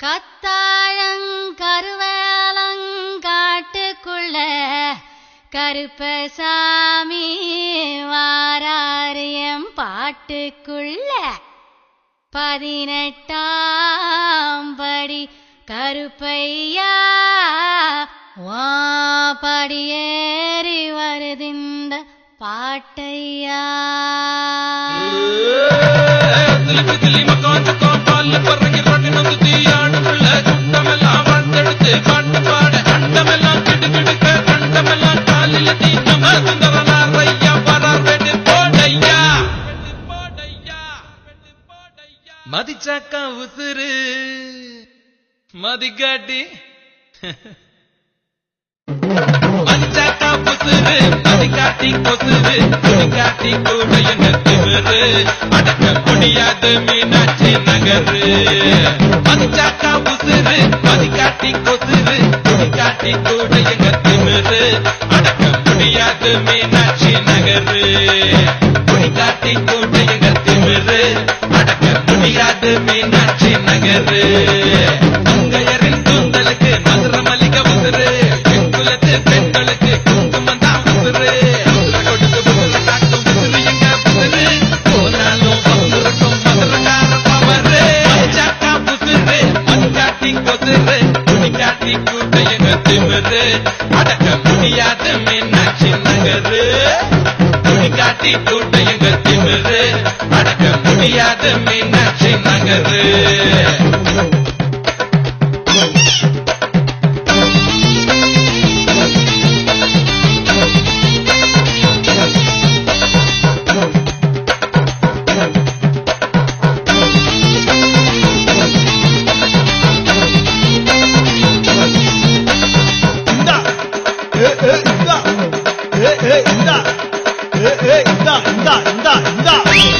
கத்தாழங்கருவேலங்காட்டுக்குள்ள கருப்பசாமி வாராரியம் பாட்டுக்குள்ள பதினெட்டாம் படி கருப்பையா வா படியேறி வருதிந்த பாட்டையா திலிக்கு தில்லி மக்கான் சக்கான் பால்ல பறங்கி பாட்டு நந்து தீயாடுக்குள்ள குண்டமெல்லாம் வாழ்ந்தெடுத்து பாட்டு பாட அண்டமெல்லாம் கிடு கிடுக்க கண்டமெல்லாம் காலில தீ நம்ம சுந்தரனார் ஐயா வரார் வெட்டு போடையா மதிச்சாக்கா உசுரு மதிக்காட்டி மதிச்சாக்கா புசுரு மதிக்காட்டி கொசுரு மதிக்காட்டி கூட என்ன திமிரு அடக்க முடியாது மீனாட்சி நகரு மதிச்சாக்கா புசுரு மதிக்காட்டி கொசுரு மதிக்காட்டி கூட எங்க திமிரு அடக்க முடியாது மீனாட்சி நகரு மதிக்காட்டி கூட எங்க திமிரு அடக்க முடியாது மீனாட்சி நகரு மங்கையரின் கூந்தலுக்கு மதுர மல்லிகை உசுரு பெண்குலத்து பெண்களுக்கு குங்குமம் தான் உசுரு உசுர கொடுத்து உசுர காட்டும் உசுரு எங்க உசுரு போனாலும் வந்திருக்கும் மதுரக்கார பவரு மச்சாக்கா உசுரு மச்சாட்டி கொசுரு துணிக்காட்டி கூட்ட எங்க திமிரு அடக்க முடியாத மீனாட்சி நகரு துணிக்காட்டி கூட்ட எங்க திமிரு அடக்க முடியாத மீனாட்சி நகரு இந்தா ஏ ஏ இந்தா ஏ ஏ இந்தா ஏ ஏ இந்தா இந்தா இந்தா இந்தா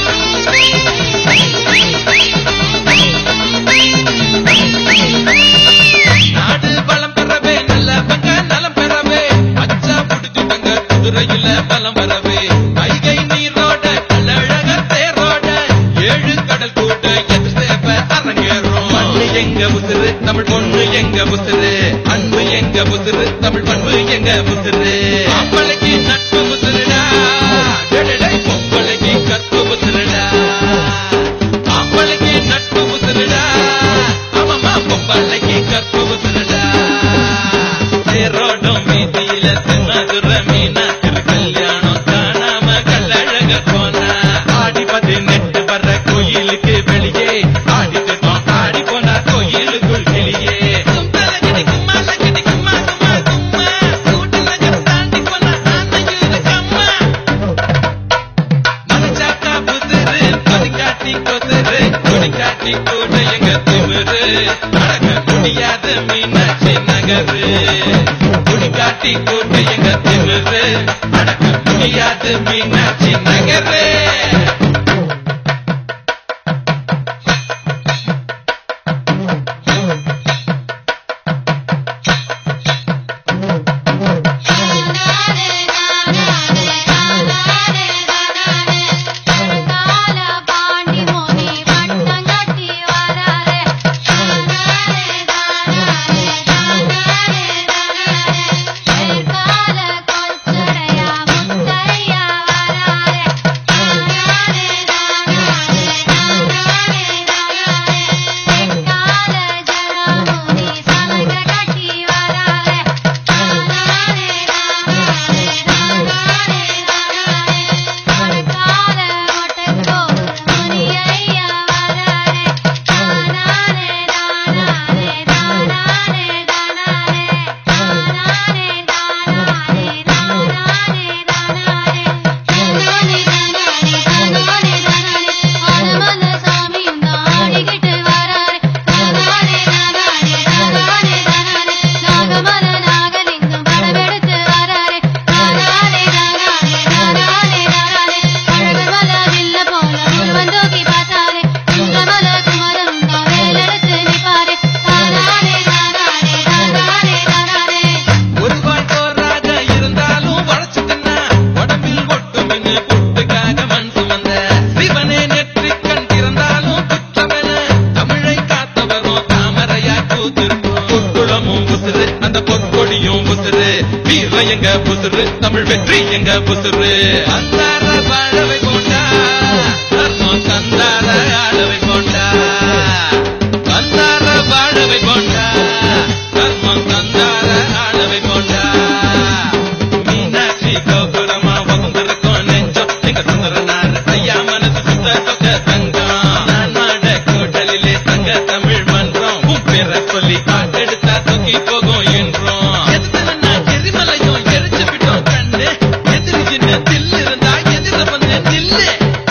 நாடு பலம் பெறவே நல்லவங்க நலம் பெறவே அச்சா புடிச்சுட்டங்க குதிரையில பலம் வரவே வைகை நீரோட கல்லழக தேரோட ஏழு கடல் கூட எது சேப்ப அரங்கேறும் மண்ணு எங்க உசுரு தமிழ் பொண்ணு எங்க உசுரு அன்பு எங்க உசுரு தமிழ் பண்பு எங்க உசுரு ஆம்பளைக்கு நட்பு உசுருடா டெடடை பொம்பளைக்கு கற்பு உசுருடா ஆம்பளைக்கு நட்பு உசுருடா ஆமாமா பொம்பளைக்கு கற்பு உசுருடா தேரோடும் வீதியில சின்னதுர மீனா திரு கல்யாணம் காணாம கல்லழக போனா ஆடி பதினெட்டு வர்ற கோயிலுக்கு வெளியே ஆடி திட்டம் ஆடி போனா கோயிலுக்குள் வெளியே கும்பலகிடி கும்மாலகிடி கும்மா கும்மா கும்மா கூட்டலக தாண்டி போனா ஆனையூரு கம்மா மனச்சாக்கா புதிரு மதிக்காட்டி கொசுரு கொடிக்காட்டி கூட எங்க திமிரு அடக்க முடியாத மீனாட்சி நகரு குடிக்காட்டி கூட எங்க திமிரு அடக்க முடியாத மீனாட்சி நகரு பாண்டி மோதி வட்டம் கட்டி வராரே கால கொச்சடையா முத்தையா வராரே பூத்திருக்கும் பொற்குளமும் புசுரு அந்த பொற்கொடியும் புசுரு வீரம் எங்க புசுரு தமிழ் வெற்றி எங்க புசுரு அந்தார வாழவை கொண்டா தர்மம் தந்தார ஆளவை கொண்டா அந்தார வாழவை கொண்டா தர்மம் தந்தார ஆளவை கொண்டா மீனாட்சி கோபுரமா வகுந்திருக்கும் நெஞ்சம் எங்க சுந்தரனார் ஐயா மனசு சுத்த தொக்க தங்கம் நான் மாட கூட்டலிலே தங்க தமிழ் மன்றம் உன் பேரை சொல்லி ஆட்டெடுத்தா தூக்கி போகும் என்றோம் எதுனா எரிமலையும் எரிச்சு விட்டோம் கண்ணு எதிரி சின்ன தில்லு இருந்தா எதிர வந்து நில்லு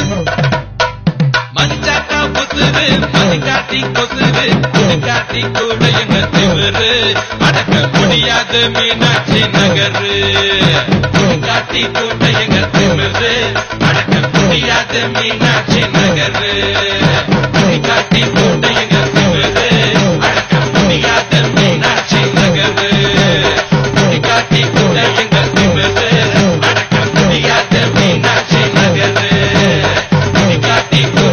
மஞ்சாட்டா புசுரு மதிக்காட்டி கொசுரு காட்டி கூட எங்க திமிரு அடக்க முடியாது மீனாட்சி நகரு காட்டி கூட எங்க திமிரு அடக்க முடியாது மீனாட்சி நகரு காட்டி கூட எங்க திமிரு அடக்க முடியாது மீனாட்சி நகரு காட்டி கூட எங்க திமிரு அடக்க முடியாது மீனாட்சி நகரு காட்டி கூட